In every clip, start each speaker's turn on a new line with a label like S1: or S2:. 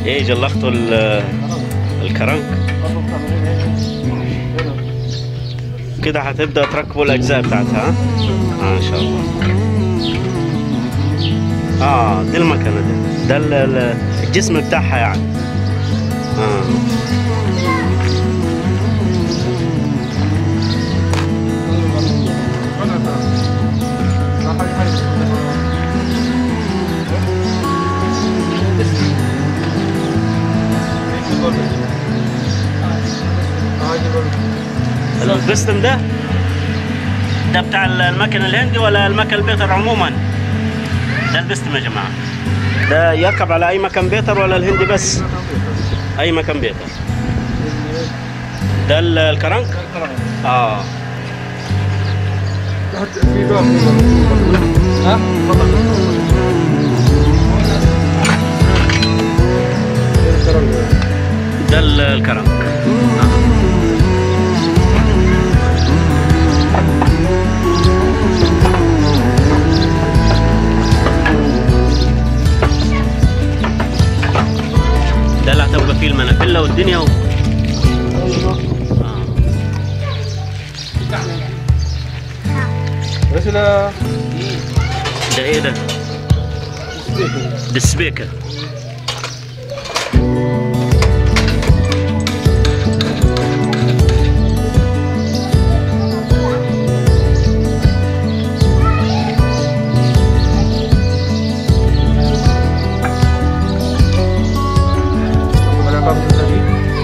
S1: ايه جلختوا ال- الكرنك كده هتبدا تركبوا الاجزاء بتاعتها ها؟ اه ان شاء الله اه دي المكنه دي ده ال- ال- الجسم بتاعها يعني اه البستم ده ده بتاع المكن الهندي ولا المكن البيتر عموما ده البستم يا جماعه ده يركب على اي مكان بيتر ولا الهندي بس اي مكان بيتر ده ال- الكرنك اه
S2: في باب ها؟
S1: ده ال- الكرنك آه. ده اللي هتبقى فيه المنافلة والدنيا و... آه.
S2: رسالة
S1: ده ايه ده؟ ده السبيكر
S2: على باب الزبيب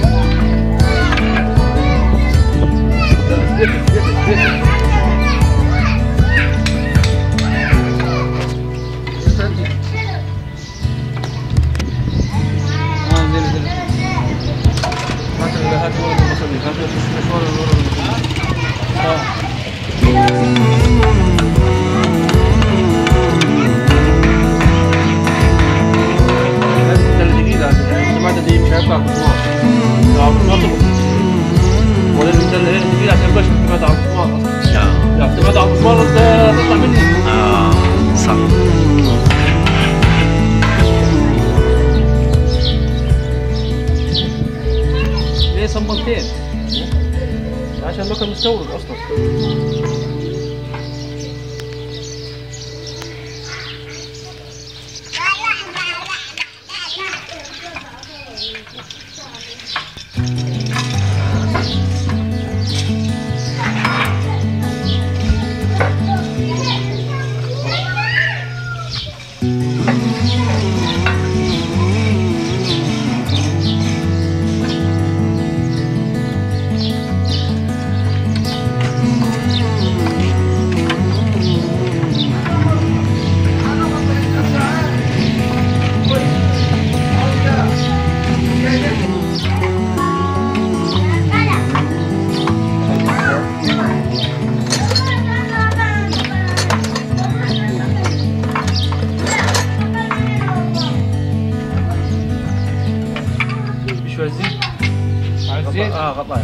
S2: دي مش هيطلع بطماط لو بطماط ولازم ده اللي هي الجديد عشان باش اعتماد على البطماط اصلا
S1: اه
S2: اعتماد على البطماط ده تطلع مني
S1: اه صح
S2: ليه صمتين عشان ما كان مستورد اصلا بشوية زيت عايز زيت؟ اه غطاء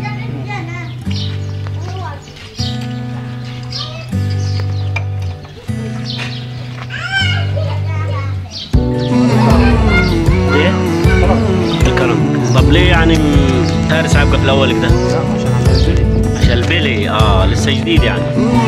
S1: ايه الكرنك طب ليه يعني م- تارس عبقى في الاول كده
S2: عشان عمل البلي
S1: عشان البيلي اه لسه جديد يعني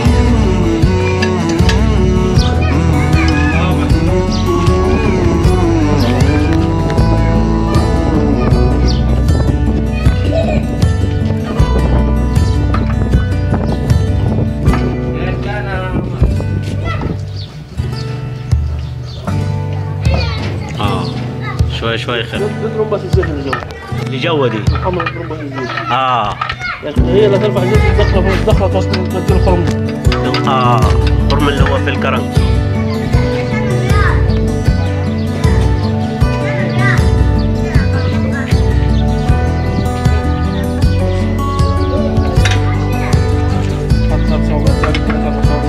S1: اه شوي شوي خير
S2: نضرب بس الزيت اللي جوا
S1: اللي جوا دي
S2: محمد نضرب بس الزيت
S1: اه
S2: يعني هي لا ترفع الزيت تدخله تدخله توصل تديله خرم
S1: اه الخرم اللي هو في الكرنك
S2: حط خمسة ولا ثلاثة مصاري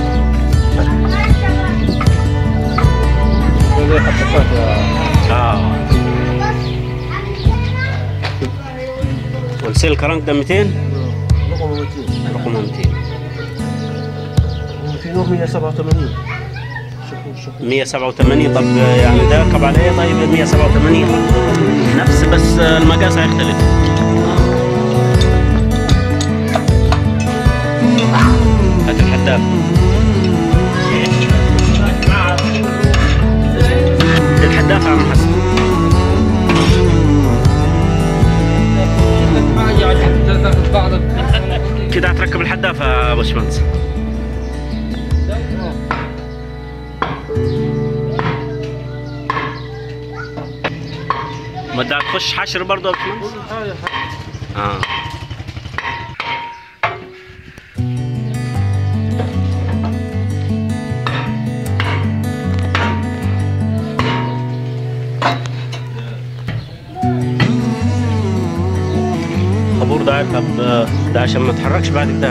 S2: زي حتى فات
S1: اه والسيل الكرنك ده 200
S2: رقم 200
S1: رقمه 200
S2: في نوع 187 شوفوش
S1: 187 طب يعني ده يركب على ايه طيب 187 نفس بس المقاس هيختلف هات الحداف الحداف يا عم حسن
S2: حاجة عشان تاخذ بعض
S1: كده هتركب الحداف يا باشمهندس ما انت هتخش حشر برضه يا باشمهندس اه خبور ده طب ده عشان ما تحركش بعد كده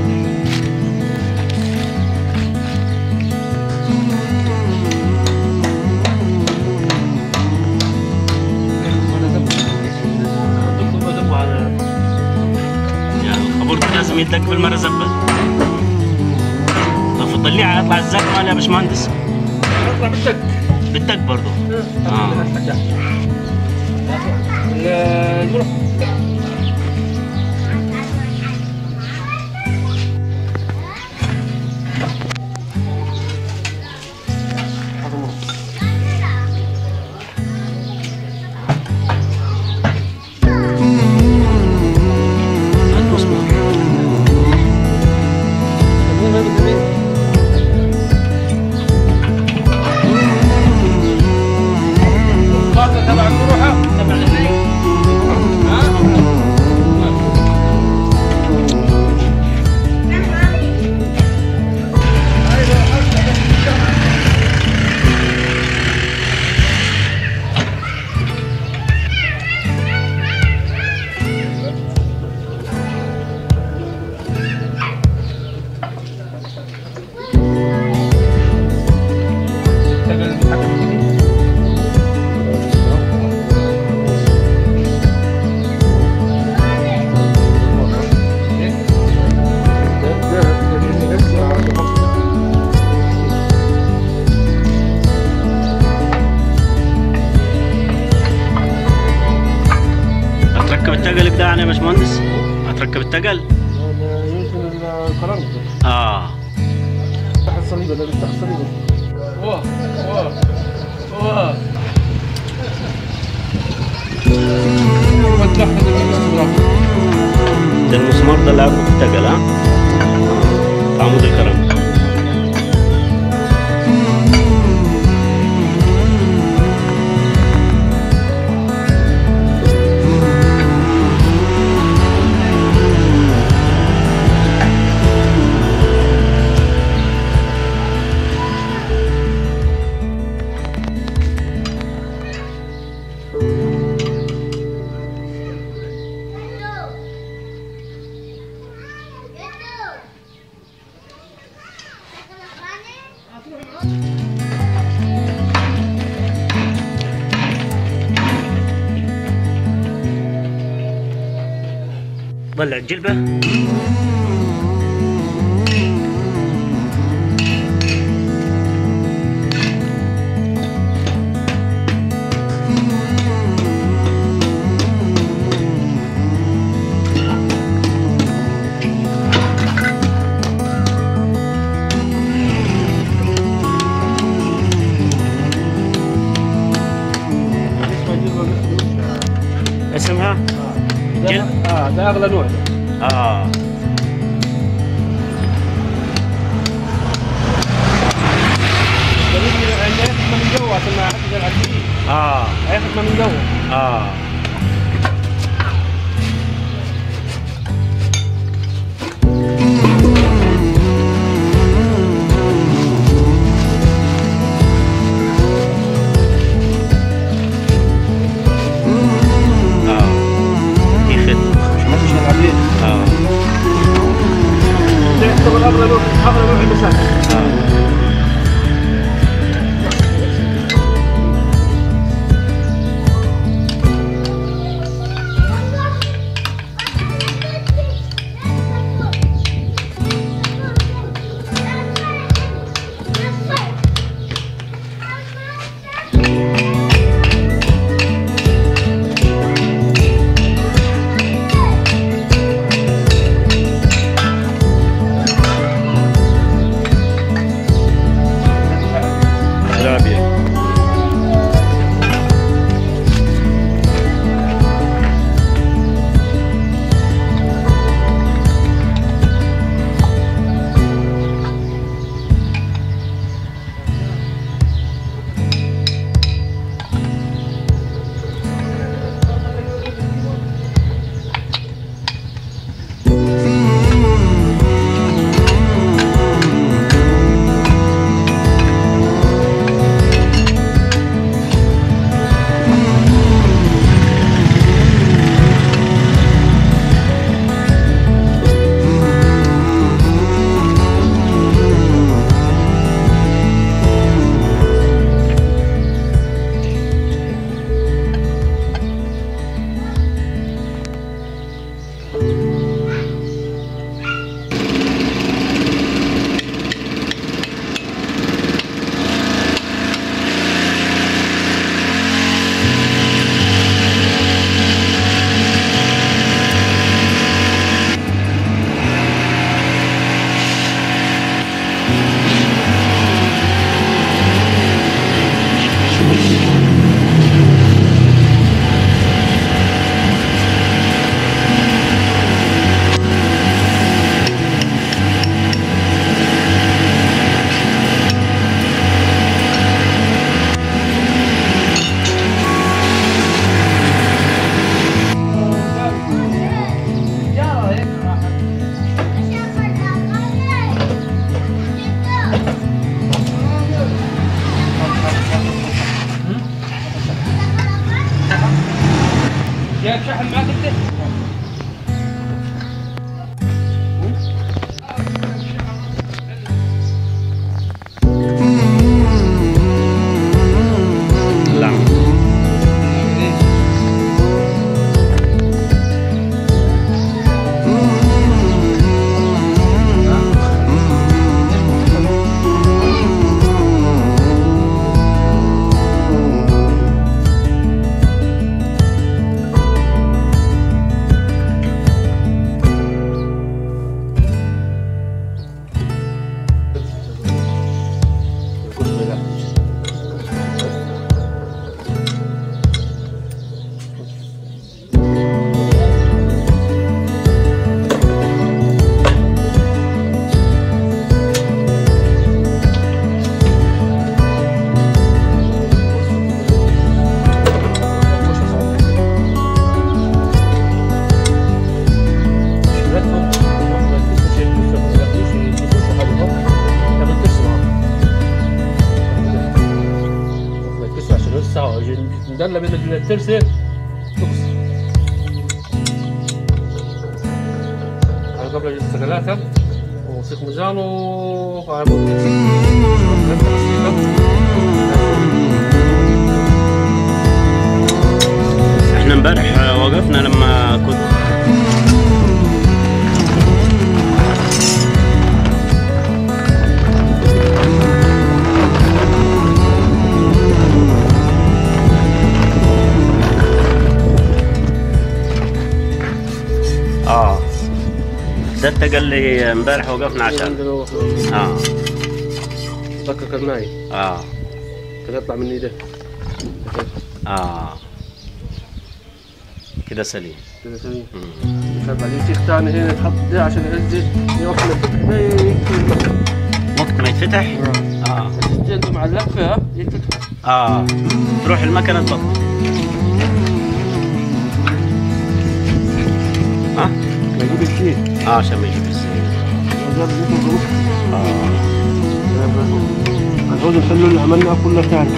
S1: يعني الخبور ده لازم يدق بالمره زبل طب في الضليعه يطلع الزق مال يا باشمهندس
S2: اطلع بالدق
S1: بالدق برضه اه
S2: المرح
S1: هات مسمار
S2: الخاصة تبع المروحة تبع الهنيك
S1: هتركب التقل كده يعني يا باشمهندس هتركب التقل
S2: يمكن القرن
S1: اه
S2: تحت الصليب ده تحت الصليب واه واه واه وتلاحظ الاستمرار
S1: ده المسمار ده اللي هيربط التقل ها في عمود الكرم طلع الجلبة اسمها
S2: ده اه ده اغلى نوع
S1: اه
S2: ده يجي هياخد من جوا عشان ما حدش يلعب فيه
S1: اه
S2: هياخد من جوا
S1: اه اه دي خدمة
S2: ما حدش يلعب فيه
S1: اه
S2: ده يعتبر اغلى نوع اغلى نوع المساحه
S1: اه
S2: جايب شحن معك انت؟
S1: لا
S2: ندلة بين الترسة تقص على قبل جلسة ثلاثة وسيخ ميزان و
S1: احنا امبارح آه، وقفنا لما كنت اه ده انت قال لي امبارح وقفنا عشان اه
S2: ذكر كرناي
S1: اه
S2: كان يطلع من ايده
S1: اه كده سليم
S2: كذا سليم
S1: مم.
S2: مشان بعدين شيخ ثاني هنا تحط ده عشان يعزل يوصل الفتح ده يكفي المكان
S1: وقت ما يتفتح اه
S2: السجن مع اللفه ها يتفتح
S1: اه تروح المكنه تبطل ها
S2: ما يجيب الشيء
S1: اه عشان ما يجيب السليم اه
S2: العود الحلو اللي عملناه كله ثاني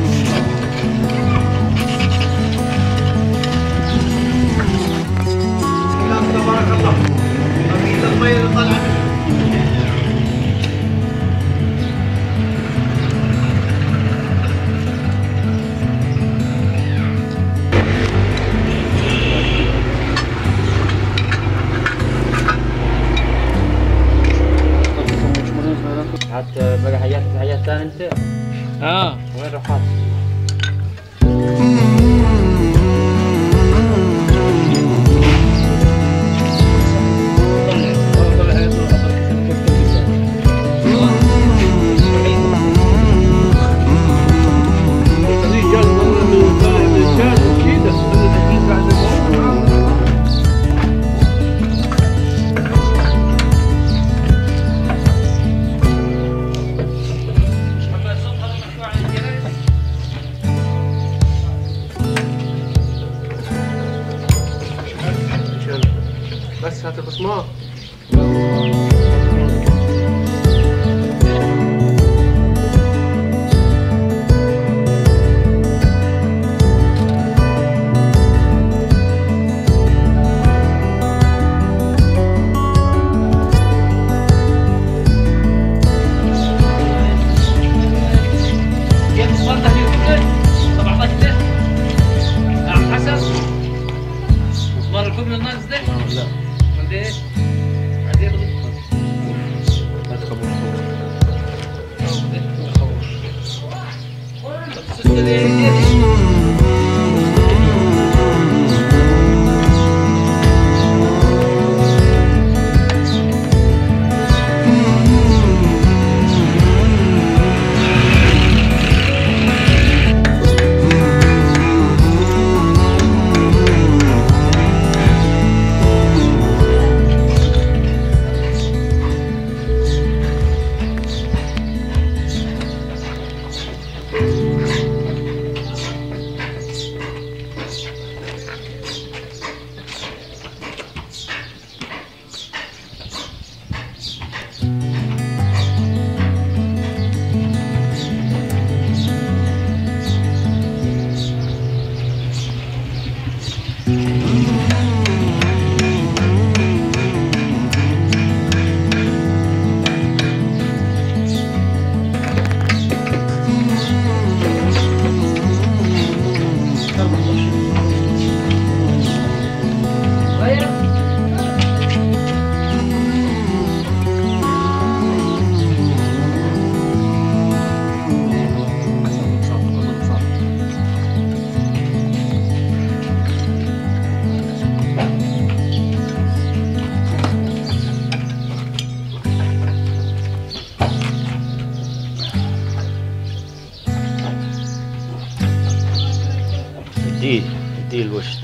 S3: حتى بقى حاجات حاجات ثانية انت
S2: اه
S3: وين رحت؟
S2: بس هات القسمار
S3: جيت الصندة في الكبلة 17 لير عم حسن مسمار الكبلة الناقص ده
S2: لا
S3: ولا ايه؟ عاد ياخد
S2: هات خبر
S3: السوسة دي دي
S1: دي دي الوش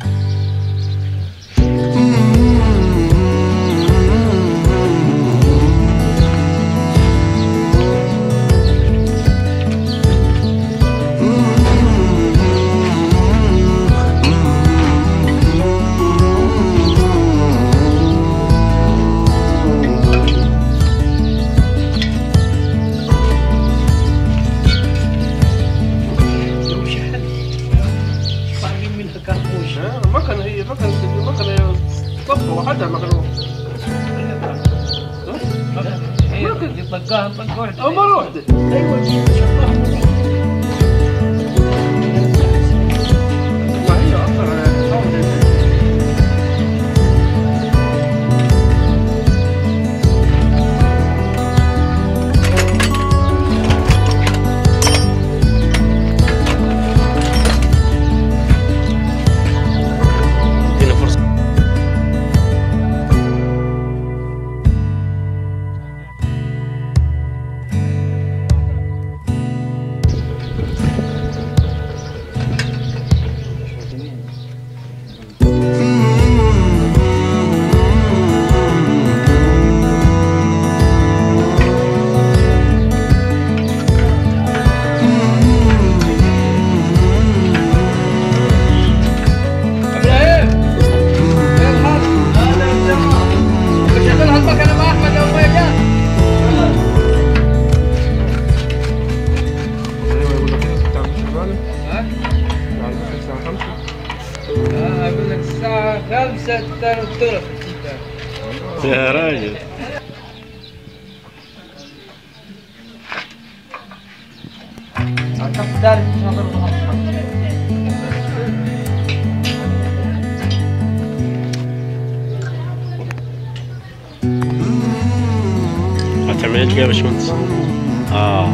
S3: طالبين منها كربوش
S2: المكنة هي مكنة المكنة طبقة وحدها مكنة
S3: هي اللي طقاها طقه واحده
S2: أو مرة واحدة
S3: ايوه شطاها
S2: ما هي أصلا
S1: ادينا فرصة
S3: ابراهيم يا الحاج هذا الجماعه بشغل هالمكنه مع احمد لو ما جاء ها؟ آه، اقول لك الساعه 5 الثلث
S1: يا راجل
S3: اعتقد داري مش هضرب
S1: هتعمل ايش يا باشمهندس؟ اه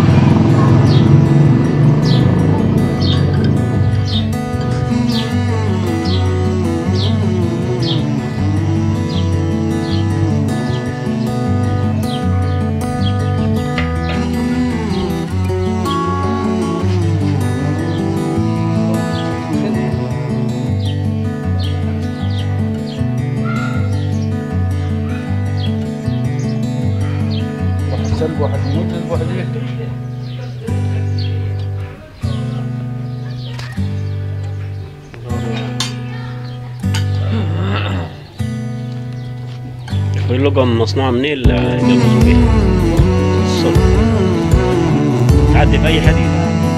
S2: واحد سلب واحد يموت واحد يهدي
S1: في اللقم مصنوعة منين اللي يقلصوا بيها؟ الصلب تعدي في أي حديد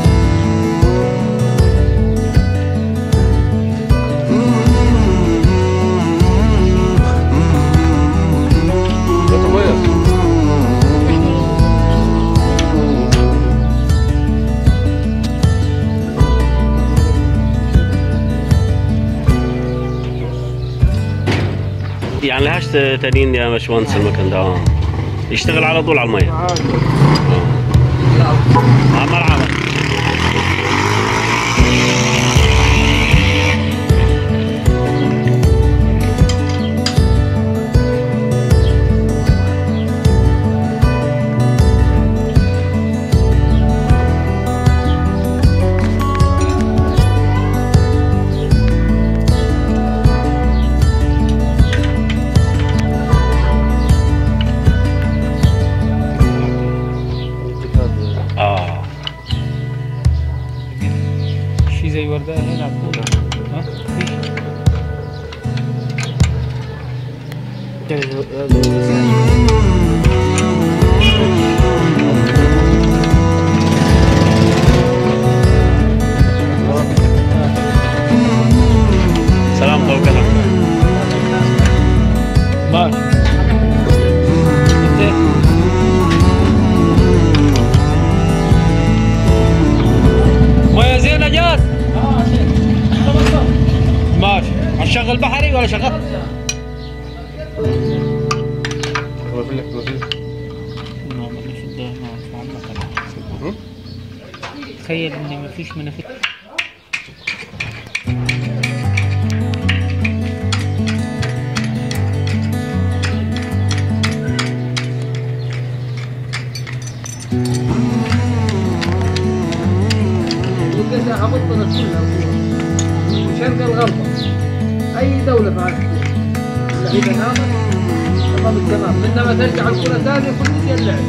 S2: ده طويل
S1: يعني لهاش تانيين يا باشمهندس المكان ده آه. يشتغل على طول على المية
S2: عادي
S1: آه ملعبة اه
S3: شي زي ورداء هنا عبدالله ها فيش
S1: سلام طول كلام
S3: ماشي انت مويه زينه جات ماشي هتشغل بحري ولا شغال
S2: هو في لك وزير
S3: تخيل ان مفيش منافذ
S2: هبطنا كلها
S3: شرق الغرب اي دوله في هذا اللعيبه نامت تمام التمام من ما ترجع الكره ثانيه كل شيء اللعب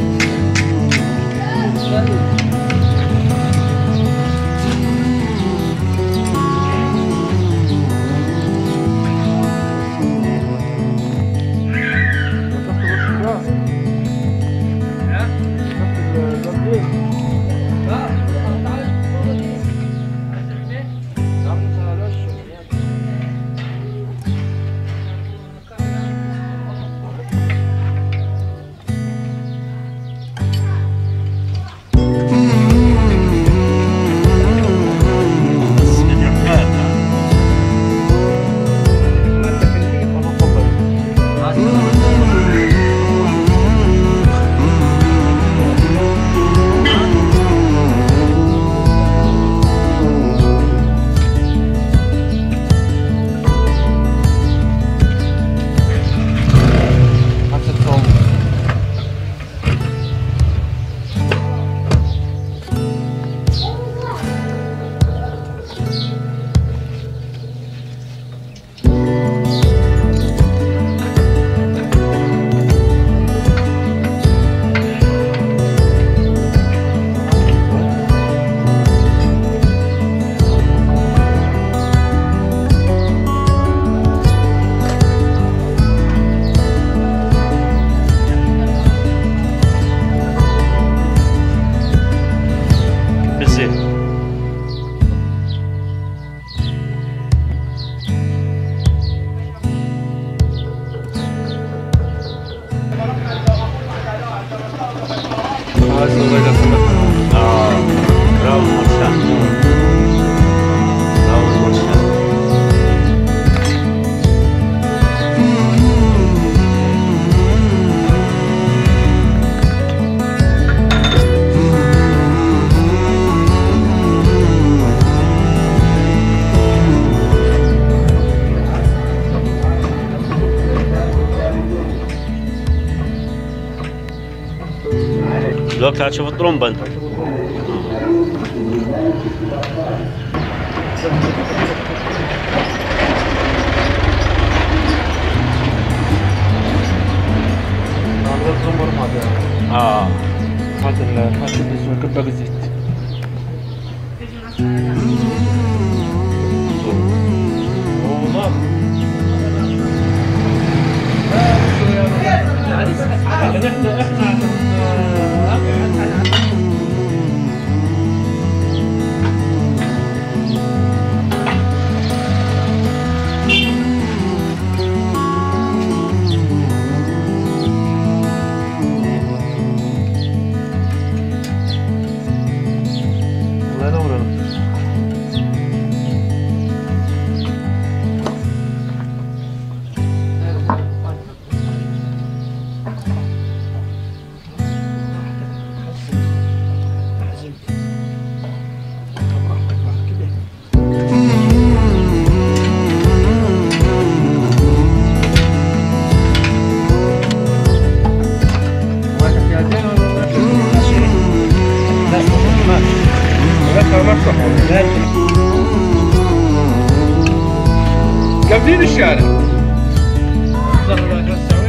S1: مسجد عباد
S2: حتى الثوم
S1: بالزيت
S2: هذا الرجل سمك
S1: اه راوي مرشان راوي مرشان دلوقتي هتشوف الطرمبة انت
S2: هذا الزمر هذا
S1: اه
S2: هذا ال- هذا اللي اسمه كبة بالزيت والله يعني احنا احنا الله ينور عليك.
S3: قابلين الشارع